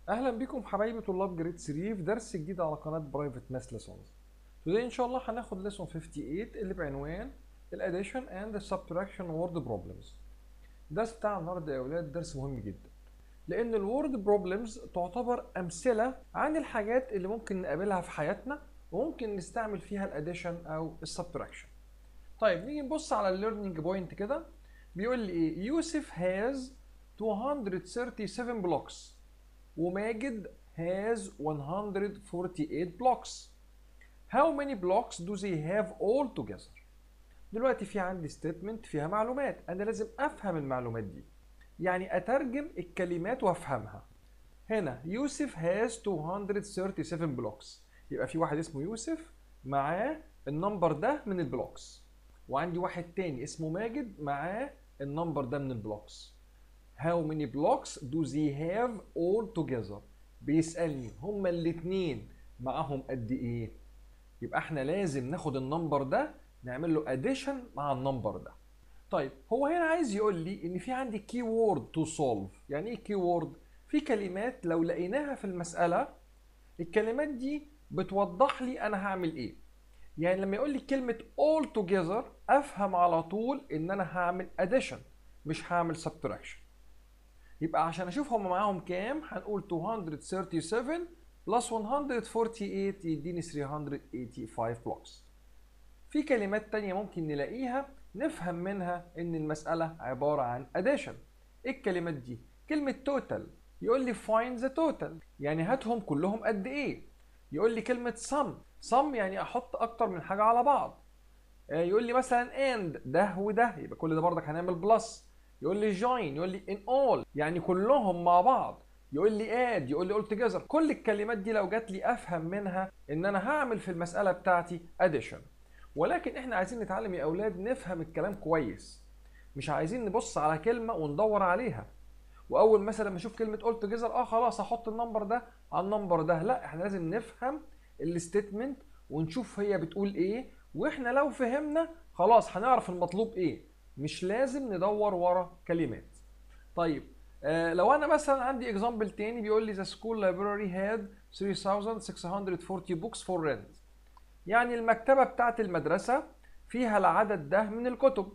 اهلا بكم حبايبي طلاب جريد 3 في درس جديد على قناه برايفت ماس ليسونز today ان شاء الله هناخد ليسون 58 اللي بعنوان الاديشن اند السبتراكشن وورد بروبلمز الدرس بتاع النهارده يا اولاد درس مهم جدا لان الوورد بروبلمز تعتبر امثله عن الحاجات اللي ممكن نقابلها في حياتنا وممكن نستعمل فيها الاديشن او السبتراكشن طيب نيجي نبص على الليرنينج بوينت كده بيقول لي ايه يوسف هاز 237 blocks وماجد has 148 blocks. How many blocks do they have all together? دلوقتي في عندي statement فيها معلومات أنا لازم أفهم المعلومات دي يعني أترجم الكلمات وأفهمها هنا يوسف has 237 blocks يبقى في واحد اسمه يوسف معاه النمبر ده من البلوكس وعندي واحد تاني اسمه ماجد معاه النمبر ده من البلوكس How many blocks do they have all together؟ بيسألني هما الاتنين معاهم قد ايه؟ يبقى احنا لازم ناخد النمبر ده نعمل له addition مع النمبر ده. طيب هو هنا عايز يقول لي ان في عندي keyword to solve، يعني ايه keyword؟ في كلمات لو لقيناها في المسألة الكلمات دي بتوضح لي انا هعمل ايه. يعني لما يقول لي كلمة all together افهم على طول ان انا هعمل addition مش هعمل subtraction. يبقى عشان اشوف هم معاهم كام هنقول 237 بلس 148 يديني 385 بلوكس في كلمات تانية ممكن نلاقيها نفهم منها ان المسألة عبارة عن addition ايه الكلمات دي؟ كلمة total يقول لي find the total يعني هاتهم كلهم قد ايه يقول لي كلمة sum sum يعني احط اكتر من حاجة على بعض يقول لي مثلا and ده وده يبقى كل ده برضك هنعمل بلس يقول لي join يقول لي in all يعني كلهم مع بعض يقول لي add يقول لي all together كل الكلمات دي لو جات لي افهم منها ان انا هعمل في المساله بتاعتي addition ولكن احنا عايزين نتعلم يا اولاد نفهم الكلام كويس مش عايزين نبص على كلمه وندور عليها واول مثلا ما اشوف كلمه all together اه خلاص هحط النمبر ده على النمبر ده لا احنا لازم نفهم الستيتمنت ونشوف هي بتقول ايه واحنا لو فهمنا خلاص هنعرف المطلوب ايه مش لازم ندور ورا كلمات طيب آه لو انا مثلا عندي اكزامبل تاني بيقول لي the school library had 3640 books for rent يعني المكتبة بتاعت المدرسة فيها العدد ده من الكتب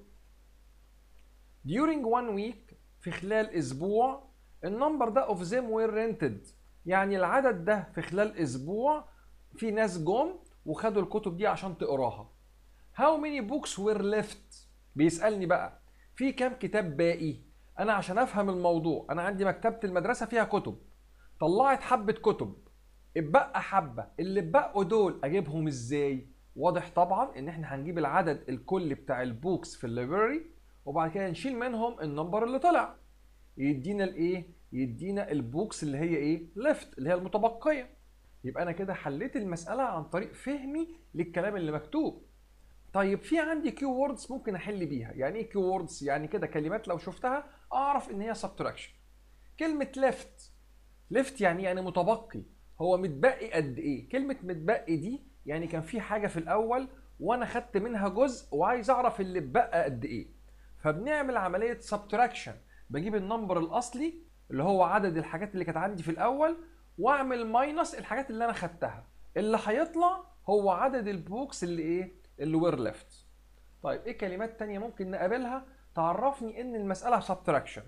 during one week في خلال اسبوع النمبر ده of them were rented يعني العدد ده في خلال اسبوع في ناس جم وخدوا الكتب دي عشان تقراها how many books were left بيسالني بقى في كام كتاب باقي انا عشان افهم الموضوع انا عندي مكتبه المدرسه فيها كتب طلعت حبه كتب اتبقى حبه اللي اتبقوا دول اجيبهم ازاي واضح طبعا ان احنا هنجيب العدد الكلي بتاع البوكس في الليبراري وبعد كده نشيل منهم النمبر اللي طلع يدينا الايه يدينا البوكس اللي هي ايه ليفت اللي هي المتبقيه يبقى انا كده حليت المساله عن طريق فهمي للكلام اللي مكتوب طيب في عندي كي ووردز ممكن احل بيها يعني ايه كي ووردز يعني كده كلمات لو شفتها اعرف ان هي سبتراكشن كلمه ليفت ليفت يعني يعني متبقي هو متبقي قد ايه كلمه متبقي دي يعني كان في حاجه في الاول وانا خدت منها جزء وعايز اعرف اللي اتبقى قد ايه فبنعمل عمليه سبتراكشن بجيب النمبر الاصلي اللي هو عدد الحاجات اللي كانت عندي في الاول واعمل ماينس الحاجات اللي انا خدتها اللي هيطلع هو عدد البوكس اللي ايه اللي وير ليفت طيب ايه كلمات تانية ممكن نقابلها تعرفني ان المسألة subtraction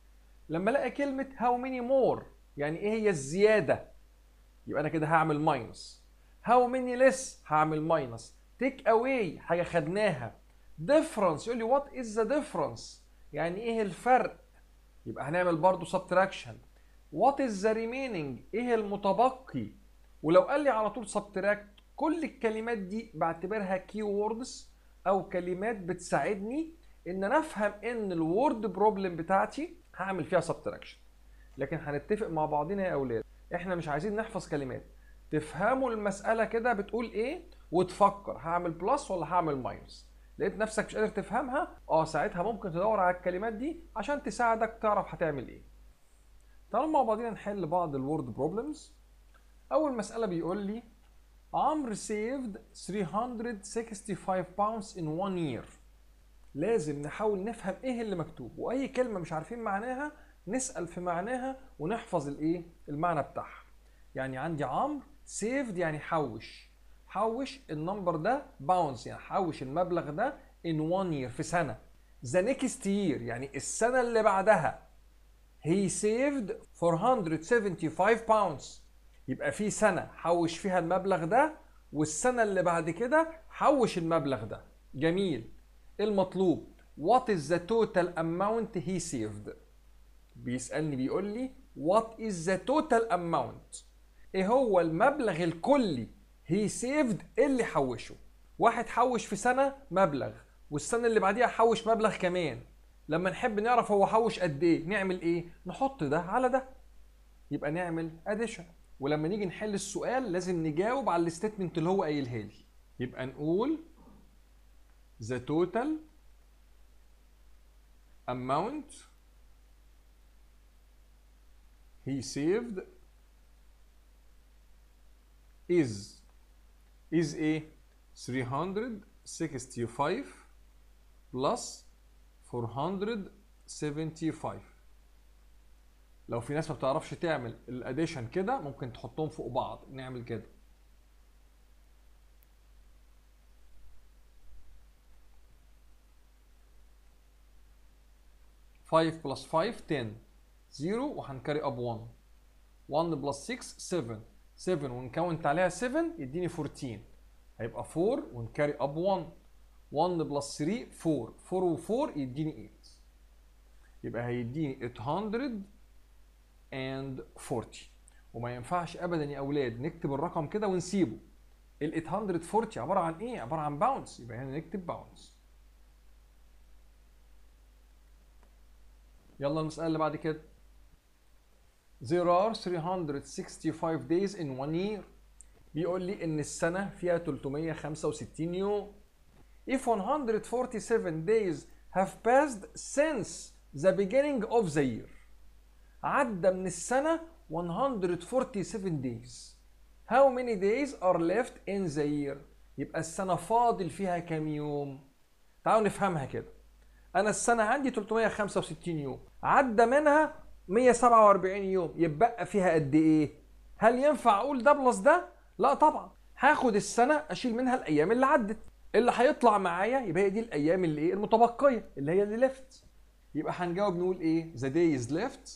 لما الاقي كلمة how many more يعني ايه هي الزيادة يبقى انا كده هعمل ماينس how many less هعمل ماينس take away حاجة خدناها difference يقول لي what is the difference يعني ايه الفرق يبقى هنعمل برضو subtraction what is the remaining ايه المتبقي ولو قال لي على طول subtract كل الكلمات دي بعتبرها كي ووردز او كلمات بتساعدني ان انا افهم ان الوورد بروبلم بتاعتي هعمل فيها سبتراكشن لكن هنتفق مع بعضنا يا اولاد احنا مش عايزين نحفظ كلمات تفهموا المساله كده بتقول ايه وتفكر هعمل بلس ولا هعمل ماينس لقيت نفسك مش قادر تفهمها اه ساعتها ممكن تدور على الكلمات دي عشان تساعدك تعرف هتعمل ايه تعالوا مع بعضنا نحل بعض الوورد بروبلمز اول مساله بيقول لي عمرو saved 365 pounds in one year لازم نحاول نفهم ايه اللي مكتوب واي كلمه مش عارفين معناها نسال في معناها ونحفظ الايه المعنى بتاعها يعني عندي عمرو سيفد يعني حوش حوش النمبر ده باونس يعني حوش المبلغ ده in one year في سنه the next year يعني السنه اللي بعدها he saved 475 pounds يبقى في سنه حوش فيها المبلغ ده والسنه اللي بعد كده حوش المبلغ ده جميل المطلوب what is the total amount he saved بيسألني بيقول لي what is the total amount ايه هو المبلغ الكلي he saved اللي حوشه واحد حوش في سنة مبلغ والسنة اللي بعديها حوش مبلغ كمان لما نحب نعرف هو حوش قد ايه نعمل ايه نحط ده على ده يبقى نعمل addition ولما نيجي نحل السؤال لازم نجاوب على الستيتمنت اللي هو قايلها لي يبقى نقول the total amount he saved is is a 365 plus 475 لو في ناس ما بتعرفش تعمل الاديشن كده ممكن تحطهم فوق بعض نعمل كده Five plus five ten زيرو وهنكاري اب 1 1 بلس 6 7 7 ونكونت عليها 7 يديني 14 هيبقى 4 ونكاري اب 1 1 بلس 3 4 4 و4 يديني 8 يبقى هيديني 840 وما ينفعش ابدا يا اولاد نكتب الرقم كده ونسيبه ال 840 عباره عن ايه؟ عباره عن باونس يبقى هنا نكتب باونس يلا المسألة اللي بعد كده There are 365 days in one year بيقول لي إن السنة فيها 365 يوم If 147 days have passed since the beginning of the year عدى من السنة 147 days How many days are left in the year يبقى السنة فاضل فيها كام يوم تعالوا نفهمها كده انا السنه عندي 365 يوم عدى منها 147 يوم يتبقى فيها قد ايه هل ينفع اقول ده بلس ده لا طبعا هاخد السنه اشيل منها الايام اللي عدت اللي هيطلع معايا يبقى هي دي الايام اللي ايه المتبقيه اللي هي اللي ليفت يبقى هنجاوب نقول ايه the days left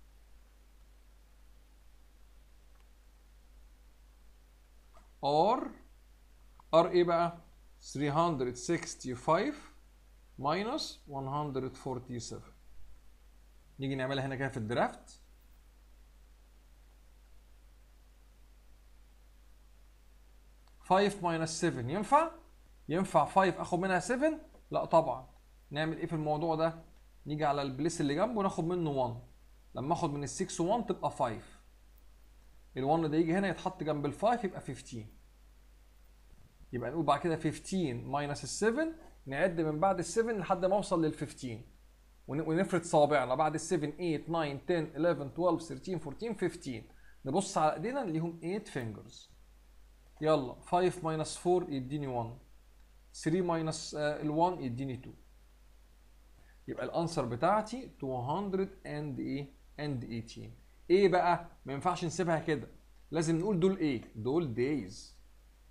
are are ايه بقى 365 minus 147 نيجي نعملها هنا كده في الدرافت فايف minus 7 ينفع؟ ينفع 5 اخد منها 7؟ لا طبعا نعمل ايه في الموضوع ده؟ نيجي على البليس اللي جنبه وناخد منه 1 لما اخد من ال 6 1 تبقى 5 ال 1 ده يجي هنا يتحط جنب ال 5 يبقى 15 يبقى نقول بعد كده 15 minus ال 7 نعد من بعد ال 7 لحد ما اوصل لل 15 ونفرد صوابعنا بعد ال 7 8 9 10 11 12 13 14 15 نبص على ايدينا نلاقيهم 8 فينجرز يلا 5 ماينس 4 يديني 1 3 ماينس ال 1 يديني 2 يبقى الانسر بتاعتي 200 اند ايه اند 18 ايه بقى ما ينفعش نسيبها كده لازم نقول دول ايه دول دايز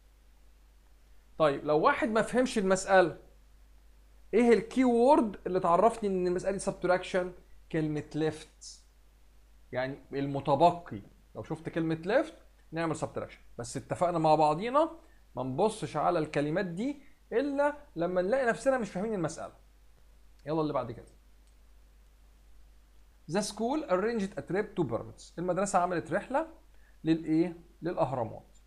طيب لو واحد ما فهمش المساله ايه الكي وورد اللي تعرفني ان المساله دي سبتراكشن كلمه ليفت يعني المتبقي لو شفت كلمه ليفت نعمل سبتراكشن بس اتفقنا مع بعضينا ما نبصش على الكلمات دي الا لما نلاقي نفسنا مش فاهمين المساله يلا اللي بعد كده The school arranged a trip to pyramids المدرسة عملت رحلة للإيه؟ للأهرامات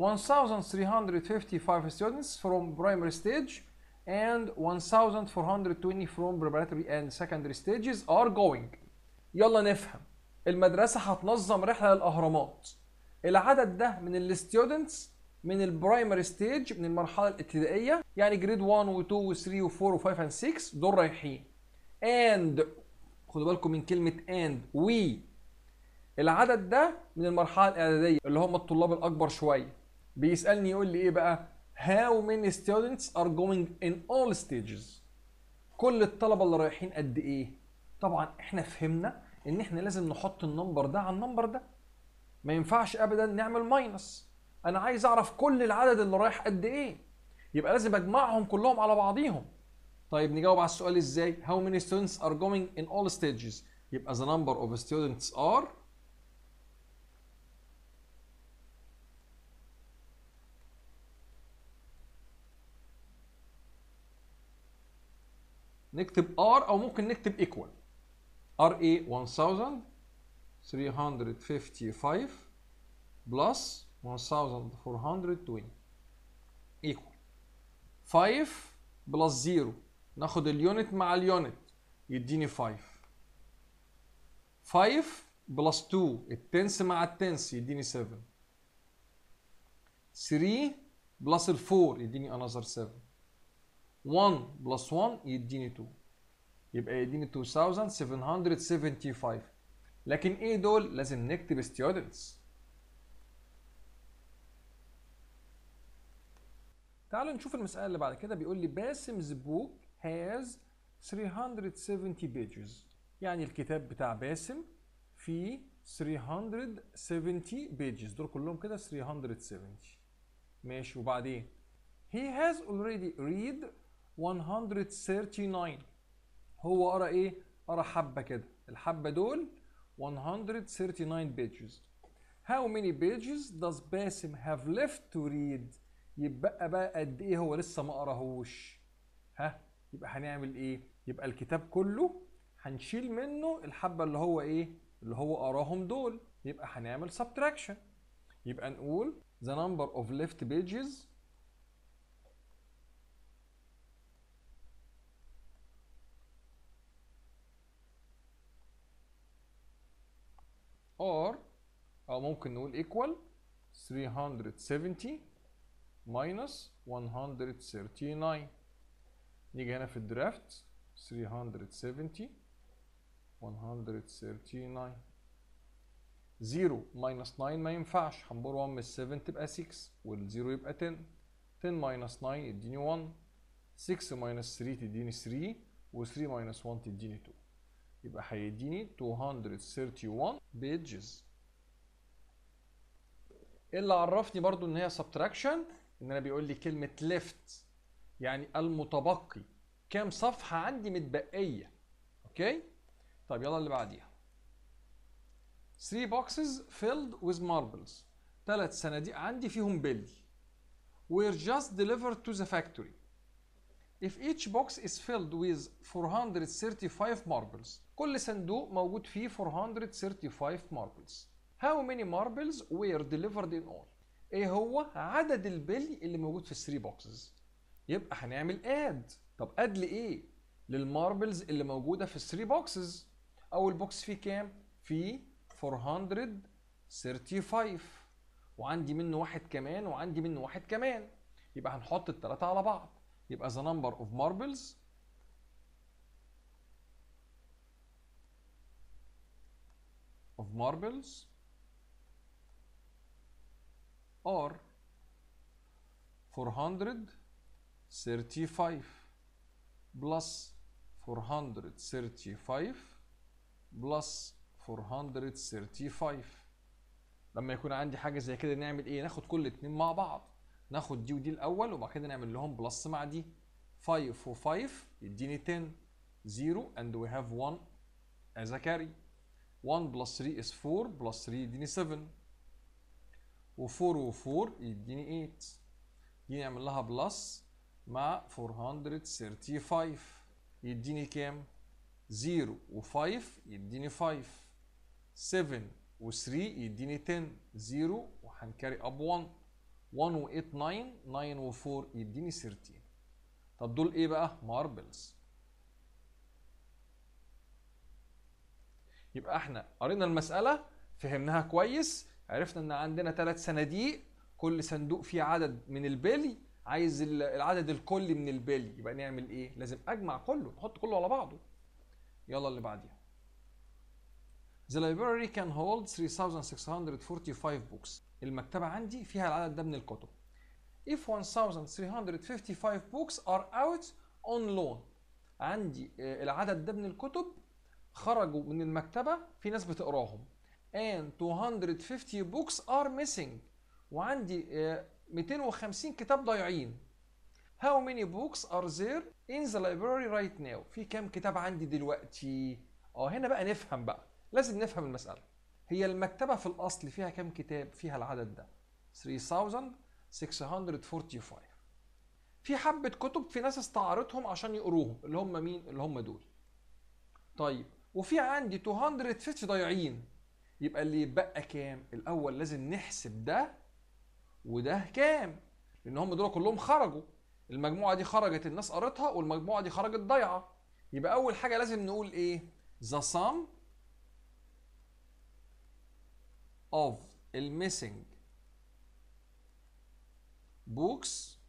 1355 students from primary stage and 1420 from preparatory and secondary stages are going يلا نفهم المدرسة هتنظم رحلة للأهرامات العدد ده من الستودنتس من البرايمري ستيج من المرحلة الابتدائية يعني جريد 1 و 2 و 3 و 4 و 5 و 6 دول رايحين and خدوا بالكم من كلمة and we العدد ده من المرحلة الإعدادية اللي هم الطلاب الأكبر شوية بيسألني يقول لي إيه بقى how many students are going in all stages كل الطلبة اللي رايحين قد إيه طبعا إحنا فهمنا ان احنا لازم نحط النمبر ده على النمبر ده ما ينفعش ابدا نعمل ماينس انا عايز اعرف كل العدد اللي رايح قد ايه يبقى لازم اجمعهم كلهم على بعضيهم طيب نجاوب على السؤال ازاي how many students are going in all stages يبقى the number of students are نكتب r او ممكن نكتب equal r a 1355 plus 1420 equal 5 بلس 0 ناخد اليونت مع اليونت يديني 5 5 بلس 2 التنس مع التنس يديني 7 3 بلس ال 4 يديني another 7 1 بلس 1 يديني 2 يبقى يديني 2775 لكن ايه دول لازم نكتب students تعالوا نشوف المسألة اللي بعد كده بيقول لي باسم's book has 370 pages يعني الكتاب بتاع باسم فيه 370 pages دول كلهم كده 370 ماشي وبعدين he has already read 139 هو قرا ايه؟ قرا حبة كده الحبة دول 139 pages how many pages does باسم have left to read يبقى بقى قد ايه هو لسه ما قراهوش ها يبقى هنعمل ايه يبقى الكتاب كله هنشيل منه الحبه اللي هو ايه اللي هو قراهم دول يبقى هنعمل subtraction يبقى نقول the number of left pages or او ممكن نقول equal 370 minus 139 نيجي هنا في الدرافت 370 139 0 minus 9 ما ينفعش هنبر 1 من 7 تبقى 6 والزيرو يبقى 10 10 minus 9 يديني 1 6 minus 3 تديني 3 و3 minus 1 تديني 2 يبقى هيديني 231 pages ايه اللي عرفني برضو ان هي subtraction ان انا بيقول لي كلمه left يعني المتبقي كام صفحه عندي متبقيه اوكي طيب يلا اللي بعديها 3 boxes filled with marbles ثلاث صناديق عندي فيهم بلي were just delivered to the factory if each box is filled with 435 marbles كل صندوق موجود فيه 435 marbles how many marbles were delivered in all ايه هو عدد البلي اللي موجود في الثري بوكسز يبقى هنعمل اد طب اد لايه للماربلز اللي موجوده في الثري بوكسز اول بوكس فيه كام فيه 435 وعندي منه واحد كمان وعندي منه واحد كمان يبقى هنحط الثلاثه على بعض يبقى the number of marbles of marbles are 435 plus 435 plus 435 لما يكون عندي حاجه زي كده نعمل ايه ناخد كل اتنين مع بعض ناخد دي ودي الاول وبعد كده نعمل لهم بلس مع دي 5 و5 يديني 10 0 and we have 1 as a carry 1 plus 3 is 4 plus 3 يديني 7 و4 و4 يديني 8 دي نعمل لها بلس مع 435 يديني كام 0 و5 يديني 5 7 و3 يديني 10 0 وهنكاري اب 1 1 و 8 9 9 و 4 يديني 13 طب دول ايه بقى ماربلز يبقى احنا قرينا المسألة فهمناها كويس عرفنا ان عندنا ثلاث صناديق كل صندوق فيه عدد من البلي عايز العدد الكلي من البلي يبقى نعمل ايه لازم اجمع كله نحط كله على بعضه يلا اللي بعديها The library can hold 3645 books المكتبة عندي فيها العدد ده من الكتب If 1355 books are out on loan عندي العدد ده من الكتب خرجوا من المكتبه في ناس بتقراهم and 250 books are missing وعندي آه، 250 كتاب ضايعين How many books are there in the library right now؟ في كام كتاب عندي دلوقتي؟ اه هنا بقى نفهم بقى لازم نفهم المسألة هي المكتبة في الأصل فيها كام كتاب؟ فيها العدد ده 3645 في حبة كتب في ناس استعارتهم عشان يقروهم اللي هم مين؟ اللي هم دول طيب وفي عندي 250 ضايعين يبقى اللي يتبقى كام؟ الأول لازم نحسب ده وده كام؟ لأن هم دول كلهم خرجوا المجموعة دي خرجت الناس قرتها والمجموعة دي خرجت ضايعة يبقى أول حاجة لازم نقول إيه؟ The sum of the missing books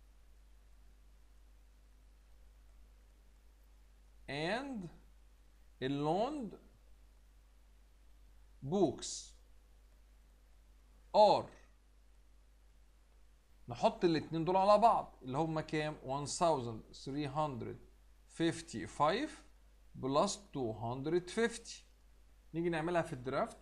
and loaned books are نحط الاتنين دول على بعض اللي هم كام 1355 بلس 250 نيجي نعملها في الدرافت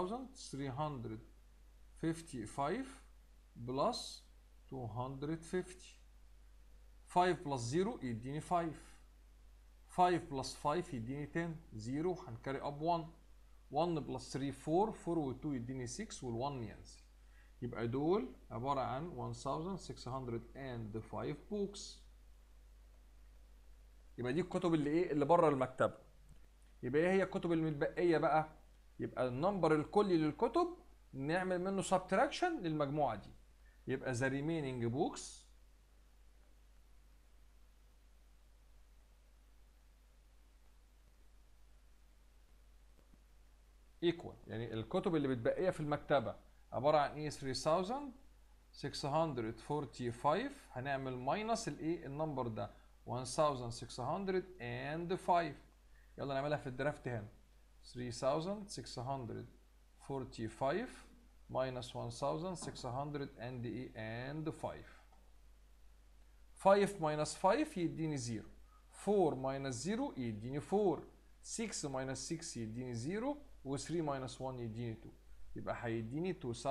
1355 بلس 250 5 بلس 0 يديني 5 5 بلس 5 يديني 10 0 هنكاري اب 1 1 بلس 3 4 4 و2 يديني 6 وال1 ينزل يبقى دول عبارة عن 1605 بوكس يبقى دي الكتب اللي ايه اللي بره المكتبة يبقى ايه هي الكتب المتبقية بقى يبقى النمبر الكلي للكتب نعمل منه سبتراكشن للمجموعة دي يبقى the remaining books equal يعني الكتب اللي متبقية في المكتبة عبارة عن ايه 3645 هنعمل ماينس الايه النمبر ده 1605 يلا نعملها في الدرافت هنا 3645 minus 1600 and ايه and 5 5 minus 5 يديني 0 4 minus 0 يديني 4 6 minus 6 يديني 0 و 3 minus 1 يديني 2 يبقى هيديني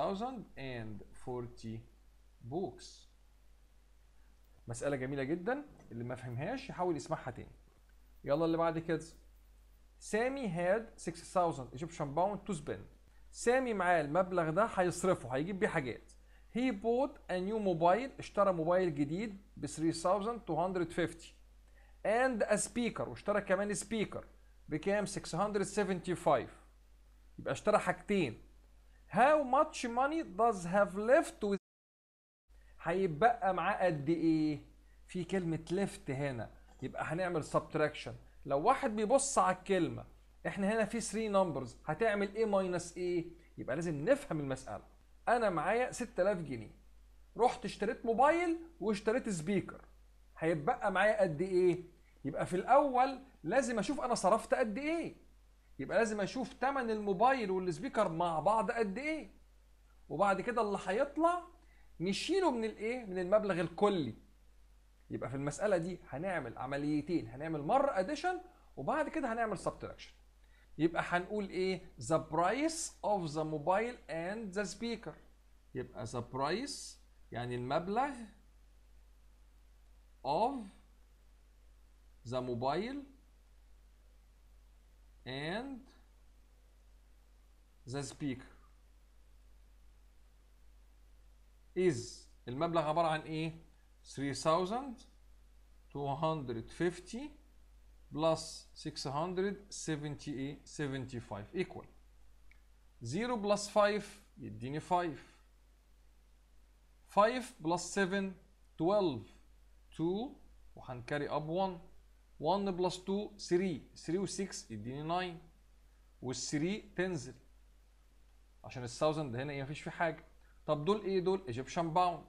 2040 بوكس مسألة جميلة جدا اللي ما فهمهاش يحاول يسمعها تاني يلا اللي بعد كده سامي هاد 6000 Egyptian pound to spend سامي معاه المبلغ ده هيصرفه هيجيب بيه حاجات he bought a new mobile اشترى موبايل جديد ب 3250 and a speaker واشترى كمان سبيكر بكام 675 يبقى اشترى حاجتين How much money does have left with هيبقى معاه قد ايه؟ في كلمة left هنا يبقى هنعمل subtraction لو واحد بيبص على الكلمة احنا هنا في 3 نمبرز هتعمل ايه ماينس ايه؟ يبقى لازم نفهم المسألة انا معايا 6000 جنيه رحت اشتريت موبايل واشتريت سبيكر هيبقى معايا قد ايه؟ يبقى في الاول لازم اشوف انا صرفت قد ايه يبقى لازم اشوف تمن الموبايل والسبيكر مع بعض قد ايه وبعد كده اللي هيطلع نشيله من الايه من المبلغ الكلي يبقى في المساله دي هنعمل عمليتين هنعمل مره اديشن وبعد كده هنعمل سبتراكشن يبقى هنقول ايه the price of the mobile and the speaker يبقى the price يعني المبلغ of the mobile and the speaker is المبلغ عبارة عن ايه 3250 plus 670 75 equal 0 plus 5 يديني 5 5 plus 7 12 2 وهنكاري اب 1 1 بلس 2 3 3 و 6 يديني 9 وال 3 تنزل عشان ال 1000 ده هنا ايه مفيش فيه حاجه طب دول ايه دول ايجيبشن باوند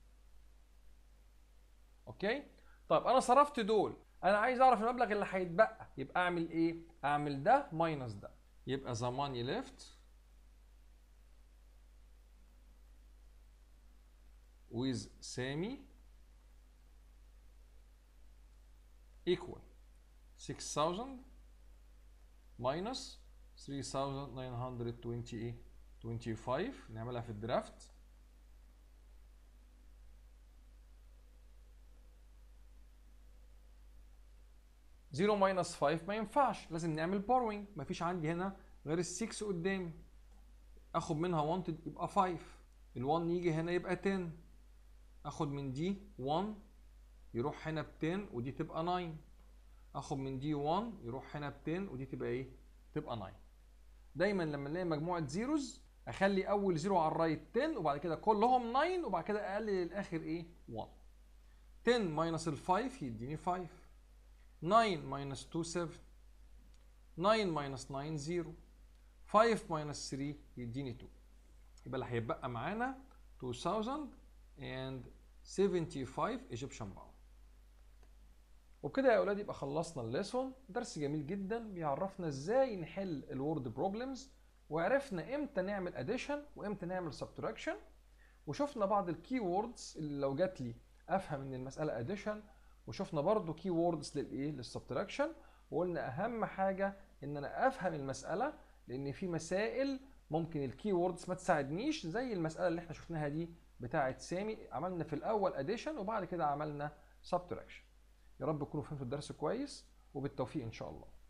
اوكي طيب انا صرفت دول انا عايز اعرف المبلغ اللي هيتبقى يبقى اعمل ايه اعمل ده ماينس ده يبقى the money left with سامي equal 6000 minus 3925 نعملها في الدرافت زيرو ماينس 5 ما ينفعش لازم نعمل بوروينج مفيش عندي هنا غير ال 6 قدامي اخد منها 1 يبقى 5 ال 1 يجي هنا يبقى 10 اخد من دي 1 يروح هنا ب 10 ودي تبقى 9 اخد من دي 1 يروح هنا ب 10 ودي تبقى ايه؟ تبقى 9 دايما لما نلاقي مجموعه زيروز اخلي اول زيرو على الرايت 10 وبعد كده كلهم 9 وبعد كده اقلل الاخر ايه؟ 1 10 ماينس ال 5 يديني 5 9 ماينس 2 7 9 ماينس 9 0 5 ماينس 3 يديني 2 يبقى اللي هيبقى معانا 2075 ايجيبشن باوند وبكده يا اولاد يبقى خلصنا الليسون درس جميل جدا بيعرفنا ازاي نحل الورد بروبلمز وعرفنا امتى نعمل اديشن وامتى نعمل سبتراكشن وشفنا بعض الكي ووردز اللي لو جات لي افهم ان المساله اديشن وشفنا برضو كي ووردز للايه للسبتراكشن وقلنا اهم حاجه ان انا افهم المساله لان في مسائل ممكن الكي ووردز ما تساعدنيش زي المساله اللي احنا شفناها دي بتاعه سامي عملنا في الاول اديشن وبعد كده عملنا سبتراكشن يا رب تكونوا فهمتوا الدرس كويس وبالتوفيق ان شاء الله